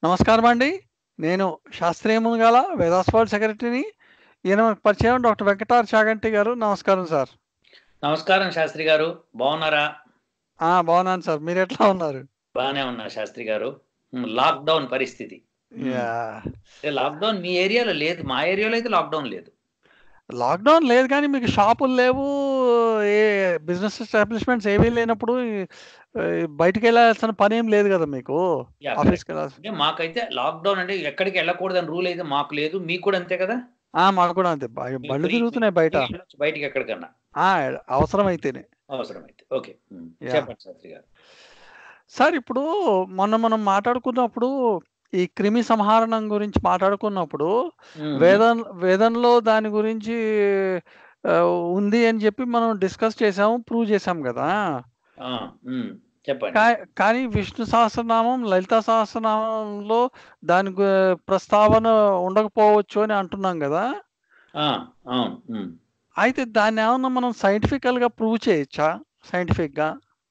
నమస్కారం అండి. నేను శాస్త్రీయ మునిగాల వేదాస్ వరల్డ్ సెక్రటరీని. ఈయన మనకు పరిచయం డాక్టర్ వెంకటార్ చాగంటి గారు. నమస్కారం సార్. నమస్కారం శాస్త్రి గారు. బాగున్నారా? ఆ! బాగున్నాను సార్. మీరెట్లా ఉన్నారు? బానే ఉన్నా శాస్త్రి గారు. హ్మ్. లాక్‌డౌన్ పరిస్థితి. హ్మ్. యాహ్! ఏ లాక్‌డౌన్ మీ ఏరియాలో లేదు. మా ఏరియాలో అయితే లాక్‌డౌన్ లేదు. లాక్‌డౌన్ లేదు గానీ మీకు షాపులు లేవు. ఏ బిజినెస్ ఎస్టాబ్లిష్‌మెంట్స్ ఏవీ లేనప్పుడు ఆహ్, బయటికెళ్ళాల్సిన పనేం లేదు గదా మీకు. యాహ్! కరెక్ట్. ఆఫీస్‌కెళ్ళాల్సిన అంటే మాకైతే లాక్‌డౌన్ అంటే ఎక్కడికి వెళ్ళకూడదని రూల్ అయితే మాకు లేదు. మీకు కూడా అంతే కదా? ఆ! మాకు కూడా అంతే. బ మీరు బళ్ళు ఫ్రీ తిరుగుతున్నాయి బయట. ఫ్రీగా వెళ్ళొచ్చు బయటికి ఎక్కడికన్నా. ఆ! అవసరమైతేనే. అవసరమైతే. ఓకే. హ్మ్. యాహ్! చెప్పండి శాస్త్రి గారు. సార్ ఇప్పుడు మొన్న మనం మాట్లాడుకున్నప్పుడు ఈ క్రిమి సంహారణం గురించి మాట్లాడుకున్నప్పుడు హుహు. వేదం వేదంలో దాని గురించి ఆహ్, ఉంది అని చెప్పి మనం డిస్కస్ చేసాము. ప్రూవ్ చేసాం గదా! ఆ! హ్మ్. చెప్పండి. కా కానీ విష్ణు సహస్రనామం, లలితా సహస్రనామంలో దాని గు ప్రస్తావన ఉండకపోవచ్చు అని అంటున్నాం గదా! ఆ! అవును. హ్మ్. అయితే దాన్నేమన్నా మనం సైంటిఫికల్‌గా ప్రూవ్ చేయొచ్చా? సైంటిఫిక్‌గా?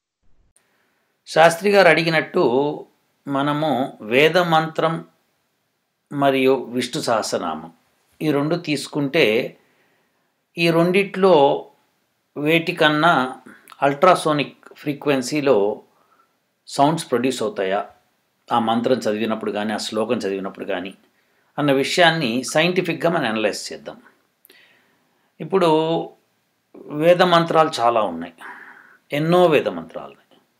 శాస్త్రి గారు అడిగినట్టు మనము వేద మంత్రం మరియు విష్ణు సహస్రనామం ఈ 2 తీసుకుంటే ఈ రెండిట్లో వేటికన్నా అల్ట్రాసోనిక్ ఫ్రీక్వెన్సీలో సౌండ్స్ ప్రొడ్యూస్ అవుతాయా? ఆ మంత్రం చదివినప్పుడు గానీ, ఆ శ్లోకం చదివినప్పుడు గానీ అన్న విషయాన్ని సైంటిఫిక్‌గా మనం అనలైజ్ చేద్దాం. ఇప్పుడు వేద మంత్రాలు చాలా ఉన్నాయి. ఎన్నో వేద మంత్రాలున్నాయి.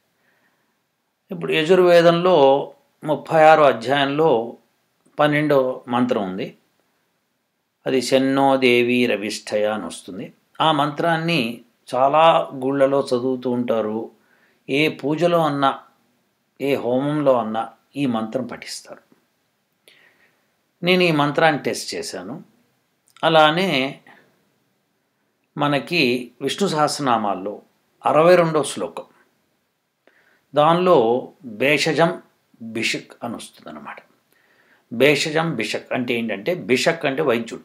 ఇప్పుడు యజుర్వేదంలో 36 అధ్యాయంలో 12 మంత్రం ఉంది. అది శన్నో దేవి రవిష్ఠయ అని వస్తుంది. ఆ మంత్రాన్ని చాలా గుళ్ళలో చదువుతూ ఉంటారు. ఏ పూజలో అన్నా, ఏ హోమంలో అన్నా ఈ మంత్రం పఠిస్తారు. నేను ఈ మంత్రాన్ని టెస్ట్ చేశాను. అలానే మనకి విష్ణు సహస్రనామాల్లో 62వ శ్లోకం. దానిలో భేషజం బిషక్ అని వస్తుందన్నమాట. భేషజం బిషక్ అంటే ఏంటంటే బిషక్ అంటే వైద్యుడు.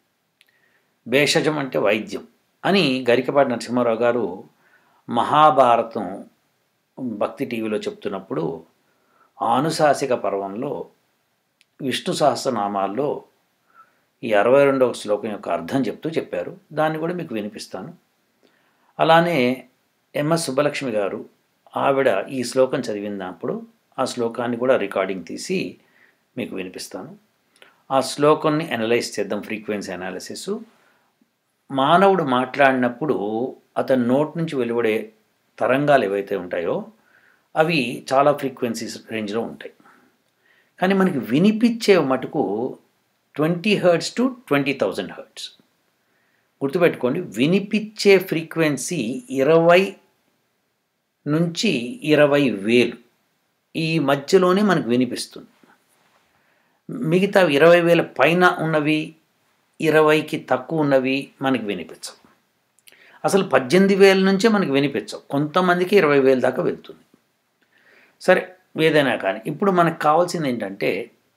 భేషజం అంటే వైద్యం అని గరికపాటి నరసింహారావు గారు మహాభారతం భక్తి టీవీలో చెప్తున్నప్పుడు ఆనుశాసిక పర్వంలో విష్ణు సహస్రనామాల్లో ఈ 62వ శ్లోకం యొక్క అర్థం చెప్తూ చెప్పారు. దాన్ని కూడా మీకు వినిపిస్తాను. అలానే ఎంఎస్ సుబ్బలక్ష్మి గారు ఆవిడ ఈ శ్లోకం చదివినప్పుడు ఆ శ్లోకాన్ని కూడా రికార్డింగ్ తీసి మీకు వినిపిస్తాను. ఆ శ్లోకాన్ని అనలైజ్ చేద్దాం ఫ్రీక్వెన్సీ అనాలిసిస్. మానవుడు మాట్లాడినప్పుడు అతని నోటి నుంచి వెలువడే తరంగాలు ఏవైతే ఉంటాయో అవి చాలా ఫ్రీక్వెన్సీస్ రేంజ్‌లో ఉంటాయి. కానీ మనకి వినిపించే మటుకు 20 హెర్ట్జ్ టు 20,000 హెర్ట్జ్. గుర్తుపెట్టుకోండి వినిపించే ఫ్రీక్వెన్సీ 20 నుంచి 20,000 ఈ మధ్యలోనే మనకు వినిపిస్తుంది. మిగతా 20,000 పైన ఉన్నవి 20కి తక్కువ ఉన్నవి మనకి వినిపించవు. అసలు 18,000 నుంచే మనకి వినిపించవు. కొంతమందికి 20,000 దాకా వెళ్తుంది. సరే ఏదైనా కానీ ఇప్పుడు మనకు కావాల్సింది ఏంటంటే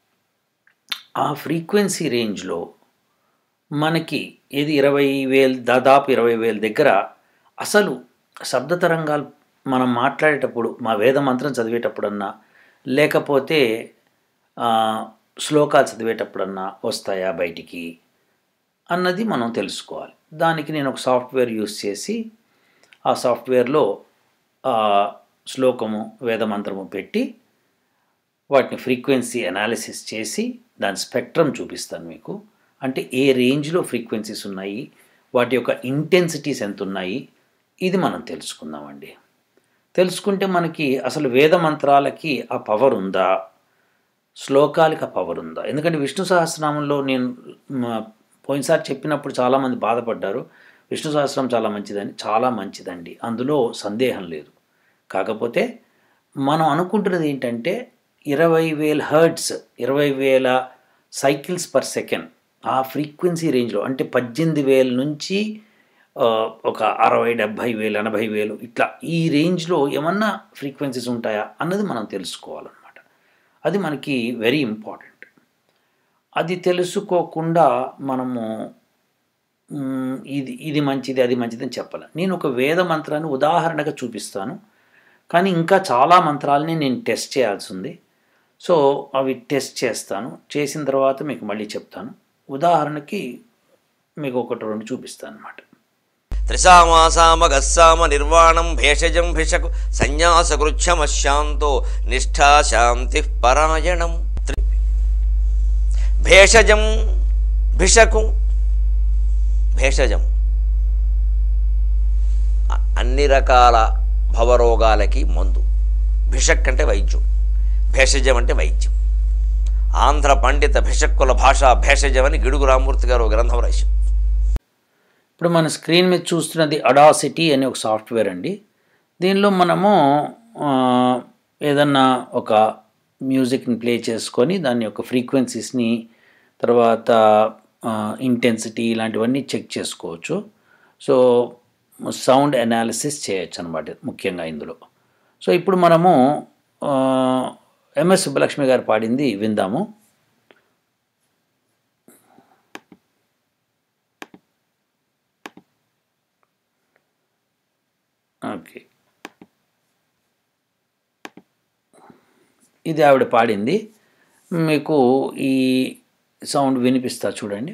ఆ ఫ్రీక్వెన్సీ రేంజ్‌లో మనకి ఏది 20,000 దాదాపు 20,000 దగ్గర అసలు శబ్ద తరంగాలు మనం మాట్లాడేటప్పుడు మా వేద మంత్రం చదివేటప్పుడన్నా లేకపోతే ఆహ్, శ్లోకాలు చదివేటప్పుడన్నా వస్తాయా బయటికి? అన్నది మనం తెలుసుకోవాలి. దానికి నేను ఒక సాఫ్ట్‌వేర్ యూజ్ చేసి ఆ సాఫ్ట్‌వేర్‌లో ఆహ్, శ్లోకము, వేద మంత్రము పెట్టి వాటిని ఫ్రీక్వెన్సీ అనాలిసిస్ చేసి దాని స్పెక్ట్రమ్ చూపిస్తాను మీకు. అంటే ఏ రేంజ్‌లో ఫ్రీక్వెన్సీస్ ఉన్నాయి? వాటి యొక్క ఇంటెన్సిటీస్ ఎంతున్నాయి? ఇది మనం తెలుసుకుందామండి. తెలుసుకుంటే మనకి అసలు వేద మంత్రాలకి ఆ పవర్ ఉందా? శ్లోకాలకి ఆ పవర్ ఉందా? ఎందుకంటే విష్ణు సహస్రనామంలో నేను మ పోయినసారి చెప్పినప్పుడు చాలామంది బాధపడ్డారు. విష్ణు సహస్రం చాలా మంచిదని. చాలా మంచిదండి. అందులో సందేహం లేదు. కాకపోతే మనం అనుకుంటున్నది ఏంటంటే 20,000 హెర్ట్జ్ 20,000 సైకిల్స్ పర్ సెకండ్ ఆ ఫ్రీక్వెన్సీ రేంజ్‌లో అంటే 18,000 నుంచి ఆహ్, ఒక 60, 70,000, 80,000 ఇట్లా ఈ రేంజ్‌లో ఏమన్నా ఫ్రీక్వెన్సీస్ ఉంటాయా? అన్నది మనం తెలుసుకోవాలన్నమాట. అది మనకి వెరీ ఇంపార్టెంట్. అది తెలుసుకోకుండా మనము హ్మ్, ఇది ఇది మంచిది, అది మంచిదని చెప్పలేం. నేను ఒక వేద మంత్రాన్ని ఉదాహరణగా చూపిస్తాను. కానీ ఇంకా చాలా మంత్రాలని నేను టెస్ట్ చేయాల్సుంది. సో అవి టెస్ట్ చేస్తాను చేసిన తర్వాత మీకు మళ్ళీ చెప్తాను ఉదాహరణకి మీకు ఒకటి రెండు చూపిస్తాను అనమాట త్రిసామాసామగస్సామ నిర్వాణం భేషజం భిషకు సన్యాసకృచ్ఛమశాంతో నిష్ఠా శాంతి పరాయణం త్రి- భేషజం భిషకు భేషజం అ- అన్ని రకాల భవరోగాలకి మందు భిషక్ అంటే వైద్యం భేషజం అంటే వైద్యం ఆంధ్ర పండిత భిషక్కుల భాష భేషజం అని గిడుగు రామూర్తి గారు ఒక గ్రంథం రాశారు ఇప్పుడు మన స్క్రీన్ మీద చూస్తున్నది అడాసిటీ అనే ఒక సాఫ్ట్వేర్ అండి దీనిలో మనము ఆ, ఏదన్నా ఒక మ్యూజిక్ని ప్లే చేసుకొని దాని యొక్క ఫ్రీక్వెన్సీస్ని తర్వాత ఇంటెన్సిటీ ఇలాంటివన్నీ చెక్ చేసుకోవచ్చు సో సౌండ్ అనాలిసిస్ చేయొచ్చు అనమాట ముఖ్యంగా ఇందులో సో ఇప్పుడు మనము ఎంఎస్ సుబ్బలక్ష్మి గారు పాడింది విందాము ఓకే ఇది ఆవిడ పాడింది మీకు ఈ సౌండ్ వినిపిస్తా చూడండి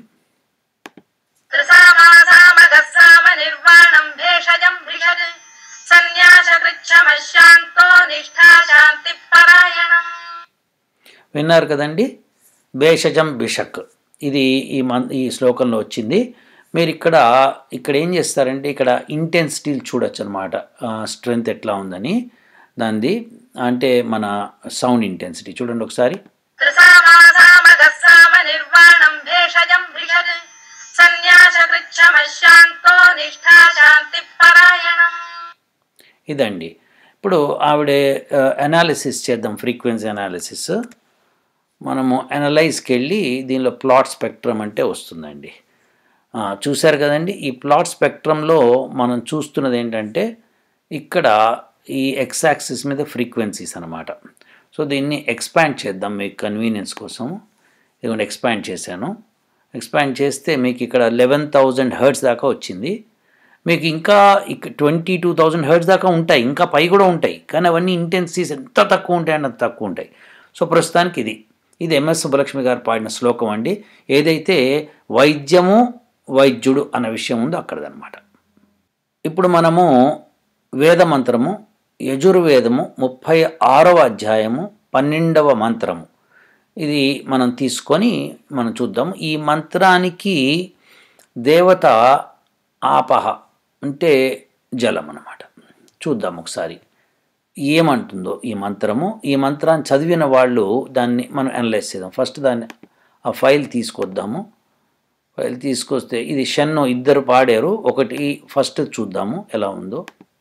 త్రిసామాసామగస్సామ నిర్వాణం భేషజం భిషజ్ సన్యాసకృచ్ఛమశాంతో నిష్ఠా శాంతి పరాయణం విన్నారు కదండి భేషజం బిషక్ ఇది ఈ మన్ ఈ శ్లోకంలో వచ్చింది మీరు ఇక్కడ ఇక్కడ ఏం చేస్తారంటే ఇక్కడ ఇంటెన్సిటీలు చూడొచ్చు అనమాట స్ట్రెంగ్త్ ఎట్లా ఉందని దానిది అంటే మన సౌండ్ ఇంటెన్సిటీ చూడండి ఒకసారి త్రిసామాసామగస్సామ నిర్వాణం భేషజం భిషజ్ సన్యాసకృచ్ఛమశాంతో నిష్ఠా శాంతి పరాయణం ఇదండి ఇప్పుడు ఆవిడ అనాలిసిస్ చేద్దాం ఫ్రీక్వెన్సీ అనాలిసిస్ మనము అనలైజ్కి వెళ్ళి దీనిలో ప్లాట్ స్పెక్ట్రమ్ అంటే వస్తుందండి ఆ, చూశారు కదండి ఈ ప్లాట్ స్పెక్ట్రంలో మనం చూస్తున్నది ఏంటంటే ఇక్కడ ఈ ఎక్స్ యాక్సిస్ మీద ఫ్రీక్వెన్సీస్ అనమాట సో దీన్ని ఎక్స్పాండ్ చేద్దాం మీకు కన్వీనియన్స్ కోసం ఇదిగోండి ఎక్స్పాండ్ చేశాను ఎక్స్పాండ్ చేస్తే మీకు ఇక్కడ లెవెన్ థౌజండ్ హర్ట్స్ దాకా వచ్చింది మీకు ఇంకా ఇక ట్వంటీ టూ థౌజండ్ హర్ట్స్ దాకా ఉంటాయి ఇంకా పై కూడా ఉంటాయి కానీ అవన్నీ ఇంటెన్సిటీస్ ఎంత తక్కువ ఉంటాయి అంత తక్కువ ఉంటాయి సో ప్రస్తుతానికి ఇది ఇది ఎంఎస్ సుబ్బలక్ష్మి గారు పాడిన శ్లోకం అండి ఏదైతే వైద్యము వైద్యుడు అన్న విషయం ఉందో అక్కడదనమాట ఇప్పుడు మనము వేద మంత్రము యజుర్వేదము ముప్పై ఆరవ అధ్యాయము పన్నెండవ మంత్రము ఇది మనం తీసుకొని మనం చూద్దాం ఈ మంత్రానికి దేవత ఆపహ అంటే జలం అన్నమాట చూద్దాం ఒకసారి ఏమంటుందో ఈ మంత్రము ఈ మంత్రాన్ని చదివిన వాళ్ళు దాన్ని మనం అనలైజ్ చేద్దాం ఫస్ట్ దాన్ని ఆ ఫైల్ తీసుకొద్దాము ఫైల్ తీసుకొస్తే ఇది షన్ను ఇద్దరు పాడారు ఒకటి ఫస్ట్ చూద్దాము ఎలా ఉందో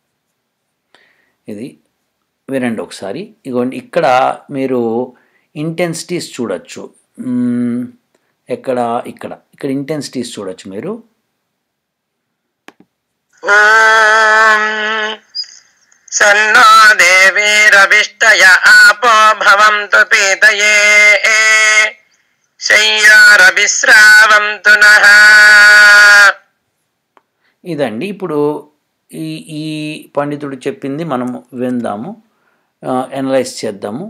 ఇది వినండి ఒకసారి ఇగోండి ఇక్కడ మీరు ఇంటెన్సిటీస్ చూడొచ్చు మ్మ్, ఎక్కడ ఇక్కడ ఇక్కడ ఇంటెన్సిటీస్ చూడొచ్చు మీరు ॐ सन्नो देवीरभिष्टय आपो भवन्तु पीतये शय्यारविश्रावन्तु नः ఇదండి ఇప్పుడు ఈ ఈ పండితుడు చెప్పింది మనం విందాము అనలైజ్ చేద్దాము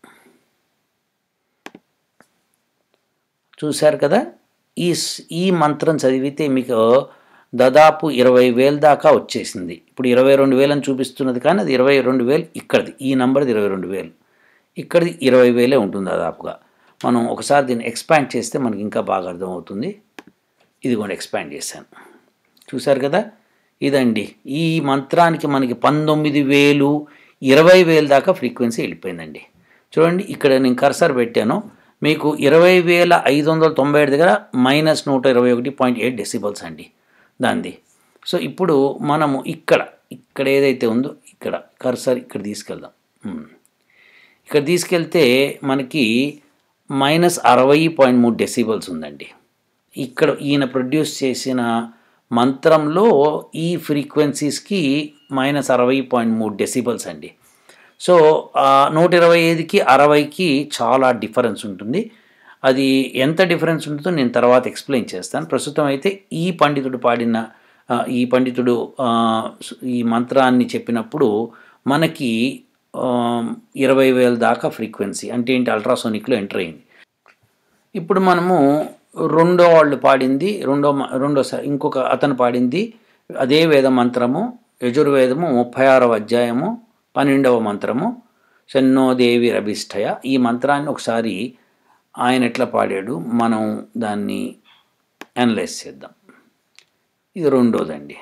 చూశారు కదా ఈ స్- ఈ మంత్రం చదివితే మీకు దాదాపు ఇరవై వేలు దాకా వచ్చేసింది ఇప్పుడు ఇరవై రెండు వేలు అని చూపిస్తున్నది కానీ అది ఇరవై రెండు వేలు ఇక్కడిది ఈ నంబర్ది ఇరవై రెండు వేలు ఇక్కడిది ఇరవై వేలే ఉంటుంది దాదాపుగా మనం ఒకసారి దీన్ని ఎక్స్పాండ్ చేస్తే మనకి ఇంకా బాగా అర్థమవుతుంది ఇది కూడా ఎక్స్పాండ్ చేశాను చూశారు కదా ఇదండి ఈ మంత్రానికి మనకి పంతొమ్మిది వేలు ఇరవై వేలు దాకా ఫ్రీక్వెన్సీ వెళ్ళిపోయిందండి చూడండి ఇక్కడ నేను కర్సర్ పెట్టాను మీకు ఇరవై వేల ఐదు వందల తొంభై ఏడు దగ్గర మైనస్ నూట ఇరవై ఒకటి పాయింట్ ఎయిట్ డెసిబల్స్ అండి దాంది సో ఇప్పుడు మనము ఇక్కడ ఇక్కడ ఏదైతే ఉందో ఇక్కడ కర్సర్ ఇక్కడ తీసుకెళ్దాం ఉమ్. ఇక్కడ తీసుకెళ్తే మనకి మైనస్ అరవై పాయింట్ మూడు డెసిబల్స్ ఉందండి ఇక్కడ ఈయన ప్రొడ్యూస్ చేసిన మంత్రంలో ఈ ఫ్రీక్వెన్సీస్కి మైనస్ అరవై పాయింట్ మూడు డెసిబల్స్ అండి సో ఆ నూట ఇరవై ఐదుకి అరవైకి చాలా డిఫరెన్స్ ఉంటుంది అది ఎంత డిఫరెన్స్ ఉంటుందో నేను తర్వాత ఎక్స్ప్లెయిన్ చేస్తాను ప్రస్తుతం అయితే ఈ పండితుడు పాడిన ఆ, ఈ పండితుడు ఆ, ఈ మంత్రాన్ని చెప్పినప్పుడు మనకి ఇరవై వేల దాకా ఫ్రీక్వెన్సీ అంటే ఏంటి అల్ట్రాసోనిక్లో ఎంటర్ అయింది ఇప్పుడు మనము రెండో వాళ్ళు పాడింది రెండో మ- రెండోసారి ఇంకొక అతను పాడింది అదే వేద మంత్రము యజుర్వేదము ముప్పై ఆరవ అధ్యాయము పన్నెండవ మంత్రము షన్నోదేవి రభిష్టయ ఈ మంత్రాన్ని ఒకసారి ఆయన ఎట్లా పాడాడు మనం దాన్ని అనలైజ్ చేద్దాం ఇది రెండోదండి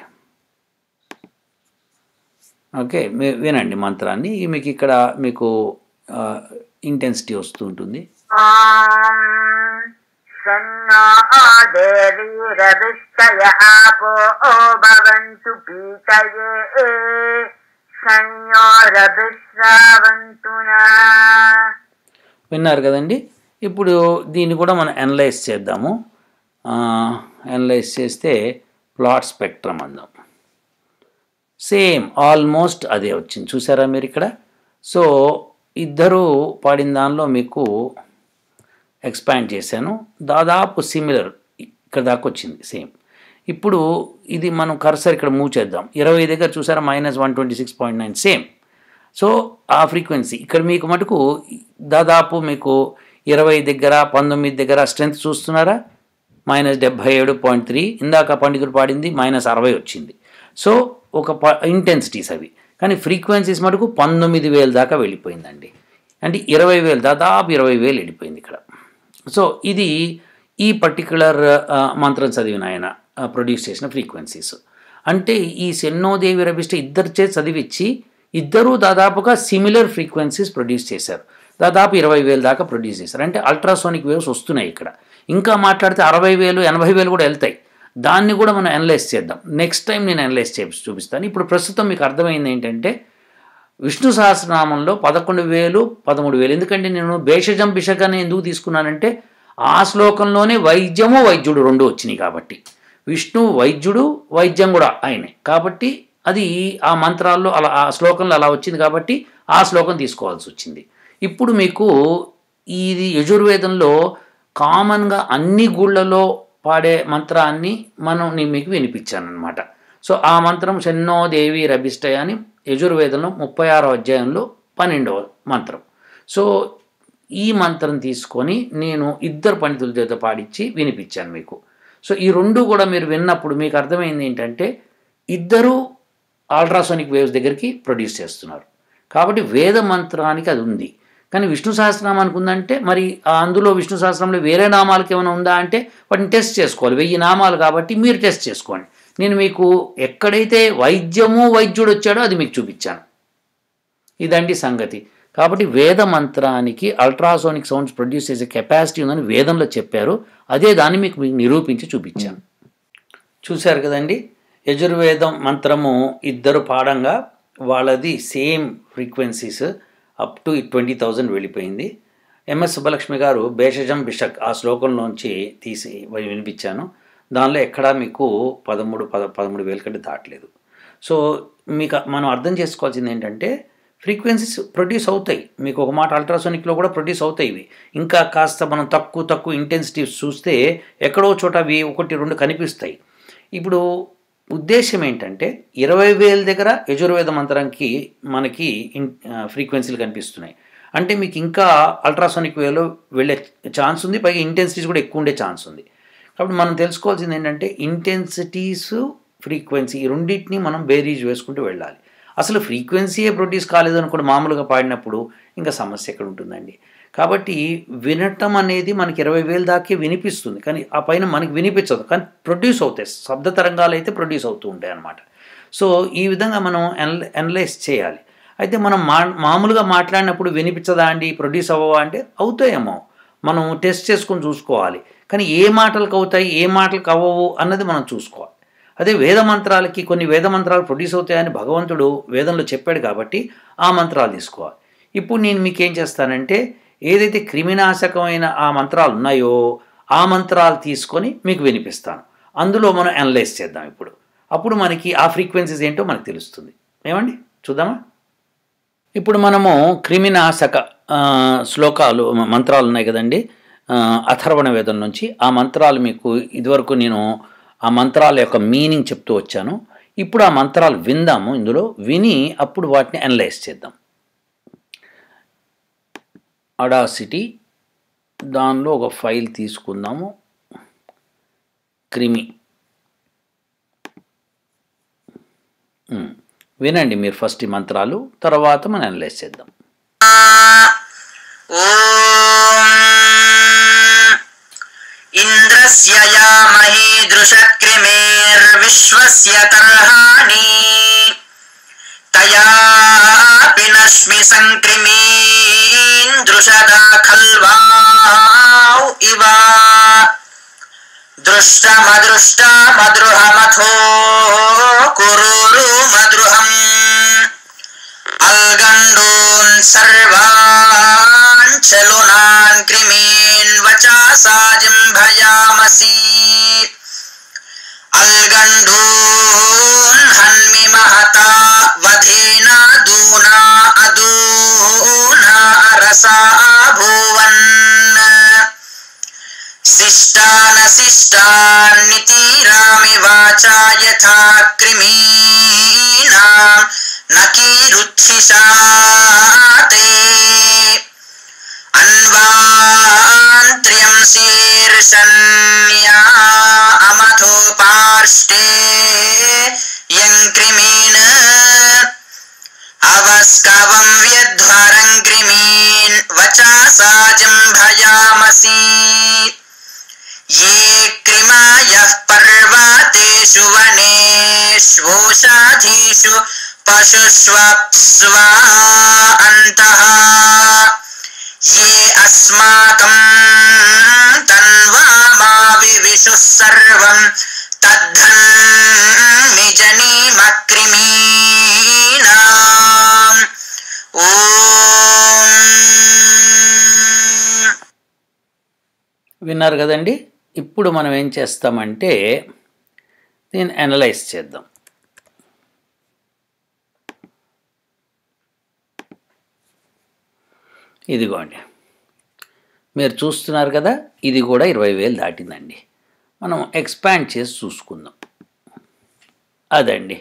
ఓకే మీ- వినండి మంత్రాన్ని ఈ మీకు ఇక్కడ మీకు ఇంటెన్సిటీ వస్తూ ఉంటుంది ॐ शन्नो देवीरविष्टय आपो भवन्तु पीतये संयोरभिश्रावन्तु नः విన్నారు కదండి ఇప్పుడు దీన్ని కూడా మనం అనలైజ్ చేద్దాము అనలైజ్ చేస్తే ప్లాట్ స్పెక్ట్రమ్ అందాం సేమ్ ఆల్మోస్ట్ అదే వచ్చింది చూసారా మీరు ఇక్కడ సో ఇద్దరు పాడిన దానిలో మీకు ఎక్స్పాండ్ చేశాను దాదాపు సిమిలర్ ఇక్కడ దాకా వచ్చింది సేమ్ ఇప్పుడు ఇది మనం కర్సర్ ఇక్కడ మూవ్ చేద్దాం ఇరవై దగ్గర చూసారా minus one twenty six point nine same so ఆ ఫ్రీక్వెన్సీ ఇక్కడ మీకు మటుకు దాదాపు మీకు ఇరవై దగ్గర పంతొమ్మిది దగ్గర స్ట్రెంత్ చూస్తున్నారా మైనస్ డెబ్భై ఏడు పాయింట్ త్రీ ఇందాక పండితుడు పాడింది మైనస్ అరవై వచ్చింది సో ఒక ప ఇంటెన్సిటీస్ అవి కానీ ఫ్రీక్వెన్సీస్ మటుకు పంతొమ్మిది వేలు దాకా వెళ్ళిపోయిందండి అంటే ఇరవై వేలు దాదాపు ఇరవై వేలు వెళ్ళిపోయింది ఇక్కడ సో ఇది ఈ పర్టికులర్ మంత్రం చదివిన ఆయన ప్రొడ్యూస్ చేసిన ఫ్రీక్వెన్సీస్ అంటే ఈ సెన్నోదేవి రవిష్ట ఇద్దరు చే చదివిచ్చి ఇద్దరూ దాదాపుగా సిమిలర్ ఫ్రీక్వెన్సీస్ ప్రొడ్యూస్ చేశారు దాదాపు ఇరవై వేలు దాకా ప్రొడ్యూస్ చేశారు అంటే అల్ట్రాసోనిక్ వేవ్స్ వస్తున్నాయి ఇక్కడ ఇంకా మాట్లాడితే అరవై వేలు ఎనభై వేలు కూడా వెళ్తాయి దాన్ని కూడా మనం అనలైజ్ చేద్దాం నెక్స్ట్ టైం నేను అనలైజ్ చేసి చూపిస్తాను ఇప్పుడు ప్రస్తుతం మీకు అర్థమైంది ఏంటంటే విష్ణు సహస్రనామంలో పదకొండు వేలు పదమూడు వేలు ఎందుకంటే నేను భేషజం బిషక్ అని ఎందుకు తీసుకున్నానంటే ఆ శ్లోకంలోనే వైద్యము వైద్యుడు రెండు వచ్చినాయి కాబట్టి విష్ణు వైద్యుడు వైద్యం కూడా ఆయనే కాబట్టి అది ఆ మంత్రాల్లో అలా ఆ శ్లోకంలో అలా వచ్చింది కాబట్టి ఆ శ్లోకం తీసుకోవాల్సి వచ్చింది ఇప్పుడు మీకు ఇది యజుర్వేదంలో కామన్గా అన్ని గుళ్ళలో పాడే మంత్రాన్ని మనం నేను మీకు వినిపించాను అనమాట సో ఆ మంత్రం షన్నో దేవి రభిష్టయ అని యజుర్వేదంలో ముప్పై ఆరో అధ్యాయంలో పన్నెండవ మంత్రం సో ఈ మంత్రం తీసుకొని నేను ఇద్దరు పండితుల చేత పాడించి వినిపించాను మీకు సో ఈ రెండు కూడా మీరు విన్నప్పుడు మీకు అర్థమైంది ఏంటంటే ఇద్దరు అల్ట్రాసోనిక్ వేవ్స్ దగ్గరికి ప్రొడ్యూస్ చేస్తున్నారు కాబట్టి వేద మంత్రానికి అది ఉంది కానీ విష్ణు సహస్రనామానికి ఉందంటే మరి ఆ అందులో విష్ణు సహస్రంలో వేరే నామాలకు ఏమైనా ఉందా అంటే వాటిని టెస్ట్ చేసుకోవాలి వెయ్యి నామాలు కాబట్టి మీరు టెస్ట్ చేసుకోండి నేను మీకు ఎక్కడైతే వైద్యము వైద్యుడు వచ్చాడో అది మీకు చూపించాను ఇదండి సంగతి కాబట్టి వేద మంత్రానికి అల్ట్రాసోనిక్ సౌండ్స్ ప్రొడ్యూస్ చేసే కెపాసిటీ ఉందని వేదంలో చెప్పారు అదే దాన్ని మీకు మీకు నిరూపించి చూపించాను చూశారు కదండి యజుర్వేదం మంత్రము ఇద్దరు పాడంగా వాళ్ళది same frequencies up to twenty thousand వెళ్ళిపోయింది ఎంఎస్ సుబ్బలక్ష్మి గారు భేషజం బిషక్ ఆ శ్లోకంలోంచి తీసి వినిపించాను దానిలో ఎక్కడా మీకు పదమూడు పద పదమూడు వేల కంటే దాటలేదు సో మీకు మనం అర్థం చేసుకోవాల్సింది ఏంటంటే ఫ్రీక్వెన్సీస్ ప్రొడ్యూస్ అవుతాయి మీకు ఒక మాట అల్ట్రాసోనిక్లో కూడా ప్రొడ్యూస్ అవుతాయి ఇవి ఇంకా కాస్త మనం తక్కువ తక్కువ ఇంటెన్సిటీస్ చూస్తే ఎక్కడో చోట అవి ఒకటి రెండు కనిపిస్తాయి ఇప్పుడు ఉద్దేశం ఏంటంటే ఇరవై వేల దగ్గర యజుర్వేద మంత్రానికి మనకి ఇన్ ఫ్రీక్వెన్సీలు కనిపిస్తున్నాయి అంటే మీకు ఇంకా అల్ట్రాసోనిక్ వేలో వెళ్ళే ఛాన్స్ ఉంది పైగా ఇంటెన్సిటీస్ కూడా ఎక్కువ ఉండే ఛాన్స్ ఉంది కాబట్టి మనం తెలుసుకోవాల్సింది ఏంటంటే ఇంటెన్సిటీస్ ఫ్రీక్వెన్సీ ఈ రెండింటిని మనం బేరీజ్ వేసుకుంటూ వెళ్ళాలి అసలు ఫ్రీక్వెన్సీయే ప్రొడ్యూస్ కాలేదు అనుకోండి మామూలుగా పాడినప్పుడు ఇంకా సమస్య ఎక్కడ ఉంటుందండి కాబట్టి వినటం అనేది మనకి ఇరవై వేలు దాకే వినిపిస్తుంది కానీ ఆ పైన మనకి వినిపించదు కానీ ప్రొడ్యూస్ అవుతాయి శబ్ద తరంగాలు అయితే ప్రొడ్యూస్ అవుతూ ఉంటాయి అన్నమాట సో ఈ విధంగా మనం ఎనల అనలైజ్ చేయాలి అయితే మనం మా మామూలుగా మాట్లాడినప్పుడు వినిపించదా అండి ప్రొడ్యూస్ అవ్వవా అంటే అవుతాయేమో మనం టెస్ట్ చేసుకొని చూసుకోవాలి కానీ ఏ మాటలకు అవుతాయి ఏ మాటలకు అవ్వవు అన్నది మనం చూసుకోవాలి అదే వేద మంత్రాలకి కొన్ని వేద మంత్రాలు ప్రొడ్యూస్ అవుతాయని భగవంతుడు వేదంలో చెప్పాడు కాబట్టి ఆ మంత్రాలు తీసుకోవాలి ఇప్పుడు నేను మీకు ఏం చేస్తానంటే ఏదైతే క్రిమినాశకమైన ఆ మంత్రాలు ఉన్నాయో ఆ మంత్రాలు తీసుకొని మీకు వినిపిస్తాను అందులో మనం అనలైజ్ చేద్దాం ఇప్పుడు అప్పుడు మనకి ఆ ఫ్రీక్వెన్సీస్ ఏంటో మనకు తెలుస్తుంది ఏమండి చూద్దామా ఇప్పుడు మనము క్రిమినాశక ఆ, శ్లోకాలు మ- మంత్రాలు ఉన్నాయి కదండి ఆ, అథర్వణ వేదం నుంచి ఆ మంత్రాలు మీకు ఇదివరకు నేను ఆ మంత్రాల యొక్క మీనింగ్ చెప్తూ వచ్చాను ఇప్పుడు ఆ మంత్రాలు విందాము ఇందులో విని అప్పుడు వాటిని అనలైజ్ చేద్దాం అడాసిటీ దానిలో ఒక ఫైల్ తీసుకుందాము క్రిమి ఉమ్. వినండి మీరు ఫస్ట్ ఈ మంత్రాలు తర్వాత మనం అనలైజ్ చేద్దాం इन्द्रस्य यामहे दृशक्रिमेर्विश्वस्य तर्हाणि तयापि नश्मि सङ्क्रिमीन् दृशदा खल्वाौ इव दृष्टमदृष्टमदृहमथो कुरुरु मदृहम् अल्गण्डून् सर्वान् चलुनान् क्रिमीन् वचासा जिम्भयामसि अल्गण्डून् हन्मि महता वधेना दूना अदूना रसा भूवन् शिष्टानशिष्टान्नितीरामि वाचा यथा क्रिमीणाम् न कीरुच्छिषा ते अन्वान्त्र्यं शीर्षन्या अमथो पार्ष्टे यङ्क्रिमीन् अवस्कवं व्यध्वरं क्रिमीन् वचासा जिम्भयामसि ये कृमायः पर्वतेषु वनेष्वोषाधीषु पशुष्वप्स्वा अन्तः ये अस्माकं तन्वामा विविशुः सर्वं तद्धन्मि जनीमक्रिमीणाम् ॐ విన్నారు కదండి ఇప్పుడు మనం ఏం చేస్తామంటే దీన్ని అనలైజ్ చేద్దాం ఇదిగోండి మీరు చూస్తున్నారు కదా ఇది కూడా ఇరవై వేలు దాటిందండి మనం ఎక్స్పాండ్ చేసి చూసుకుందాం అదండి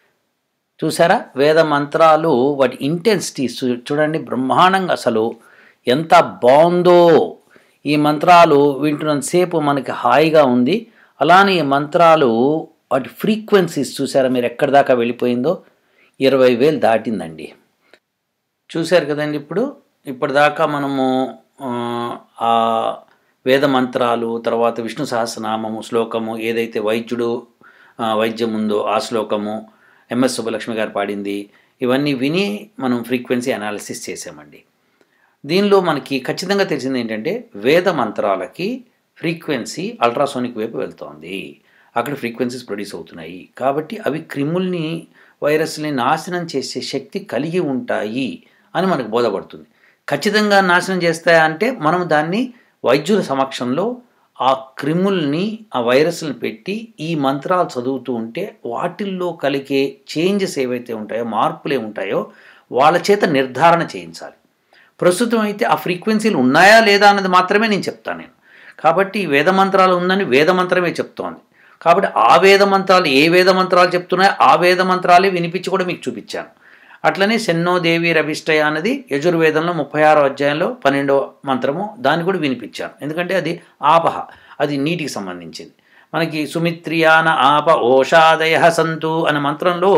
చూసారా వేద మంత్రాలు వాటి ఇంటెన్సిటీ చూడండి బ్రహ్మాండంగా అసలు ఎంత బాగుందో ఈ మంత్రాలు వింటున్నంతసేపు మనకి హాయిగా ఉంది అలానే ఈ మంత్రాలు వాటి ఫ్రీక్వెన్సీస్ చూసారా మీరు ఎక్కడి దాకా వెళ్ళిపోయిందో ఇరవై వేలు దాటిందండి చూశారు కదండి ఇప్పుడు ఇప్పటిదాకా మనము ఆ, ఆ వేద మంత్రాలు తర్వాత విష్ణు సహస్రనామము శ్లోకము ఏదైతే వైద్యుడు ఆ, వైద్యం ఉందో ఆ శ్లోకము ఎంఎస్ సుబ్బలక్ష్మి గారు పాడింది ఇవన్నీ విని మనం ఫ్రీక్వెన్సీ అనాలిసిస్ చేసామండి దీనిలో మనకి ఖచ్చితంగా తెలిసింది ఏంటంటే వేద మంత్రాలకి ఫ్రీక్వెన్సీ అల్ట్రాసోనిక్ వైపు వెళ్తోంది అక్కడ ఫ్రీక్వెన్సీస్ ప్రొడ్యూస్ అవుతున్నాయి కాబట్టి అవి క్రిముల్ని వైరస్ని నాశనం చేసే శక్తి కలిగి ఉంటాయి అని మనకు బోధపడుతుంది ఖచ్చితంగా నాశనం చేస్తాయా అంటే మనం దాన్ని వైద్యుల సమక్షంలో ఆ క్రిముల్ని ఆ వైరస్ని పెట్టి ఈ మంత్రాలు చదువుతూ ఉంటే వాటిల్లో కలిగే చేంజెస్ ఏవైతే ఉంటాయో మార్పులు ఏ ఉంటాయో వాళ్ళ చేత నిర్ధారణ చేయించాలి ప్రస్తుతం అయితే ఆ ఫ్రీక్వెన్సీలు ఉన్నాయా లేదా అన్నది మాత్రమే నేను చెప్తాను నేను కాబట్టి ఈ వేద మంత్రాలు ఉందని వేద మంత్రమే చెప్తోంది కాబట్టి ఆ వేద మంత్రాలు ఏ వేద మంత్రాలు చెప్తున్నాయో ఆ వేద మంత్రాలే వినిపించి కూడా మీకు చూపించాను అట్లనే సెన్నో దేవి రవిష్టయ అన్నది యజుర్వేదంలో ముప్పై ఆరో అధ్యాయంలో పన్నెండో మంత్రము దాన్ని కూడా వినిపించాను ఎందుకంటే అది ఆపహ అది నీటికి సంబంధించింది మనకి సుమిత్రియాన ఆప ఓషాదయ సంతు అనే మంత్రంలో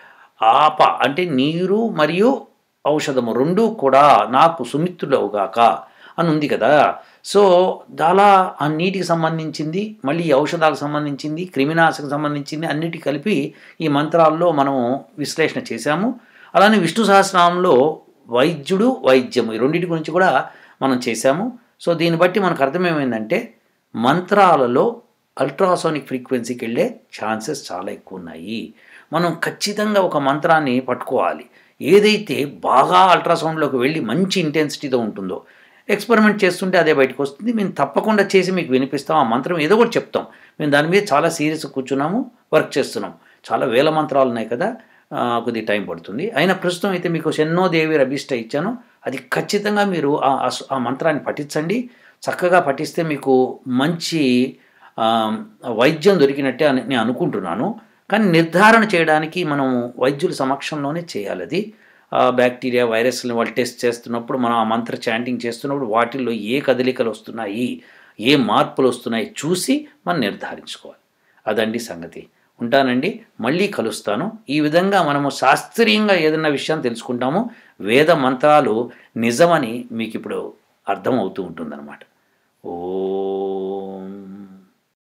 ఆప అంటే నీరు మరియు ఔషధము రెండూ కూడా నాకు సుమిత్రులవుగాక అని ఉంది కదా సో చాలా ఆ నీటికి సంబంధించింది మళ్ళీ ఈ ఔషధాలకు సంబంధించింది క్రిమినాశకు సంబంధించింది అన్నిటి కలిపి ఈ మంత్రాల్లో మనం విశ్లేషణ చేశాము అలానే విష్ణు సహస్రనామంలో వైద్యుడు వైద్యము ఈ రెండింటి గురించి కూడా మనం చేశాము సో దీన్ని బట్టి మనకు అర్థమేమైందంటే మంత్రాలలో అల్ట్రాసోనిక్ ఫ్రీక్వెన్సీకి వెళ్ళే ఛాన్సెస్ చాలా ఎక్కువ ఉన్నాయి మనం ఖచ్చితంగా ఒక మంత్రాన్ని పట్టుకోవాలి ఏదైతే బాగా అల్ట్రాసౌండ్లోకి వెళ్ళి మంచి ఇంటెన్సిటీతో ఉంటుందో ఎక్స్పెరిమెంట్ చేస్తుంటే అదే బయటకు వస్తుంది మేము తప్పకుండా చేసి మీకు వినిపిస్తాం ఆ మంత్రం ఏదో కూడా చెప్తాం మేము దాని మీద చాలా సీరియస్ కూర్చున్నాము వర్క్ చేస్తున్నాం చాలా వేల మంత్రాలు ఉన్నాయి కదా ఆ, కొద్ది టైం పడుతుంది అయినా ప్రస్తుతం అయితే మీకు ఎన్నో దేవి అభిష్ట ఇచ్చాను అది ఖచ్చితంగా మీరు ఆ ఆ స్- ఆ మంత్రాన్ని పఠించండి చక్కగా పఠిస్తే మీకు మంచి ఆ, వైద్యం దొరికినట్టే అని నేను అనుకుంటున్నాను కానీ నిర్ధారణ చేయడానికి మనం వైద్యుల సమక్షంలోనే చేయాలి అది ఆ బ్యాక్టీరియా వైరస్ని వాళ్ళు టెస్ట్ చేస్తున్నప్పుడు మనం ఆ మంత్ర చాంటింగ్ చేస్తున్నప్పుడు వాటిల్లో ఏ కదలికలు వస్తున్నాయి ఏ మార్పులు వస్తున్నాయి చూసి మనం నిర్ధారించుకోవాలి అదండి సంగతి ఉంటానండి మళ్ళీ కలుస్తాను ఈ విధంగా మనము శాస్త్రీయంగా ఏదైనా విషయం తెలుసుకుంటాము వేద మంత్రాలు నిజమని మీకు ఇప్పుడు అర్థమవుతూ ఉంటుందన్నమాట ఓ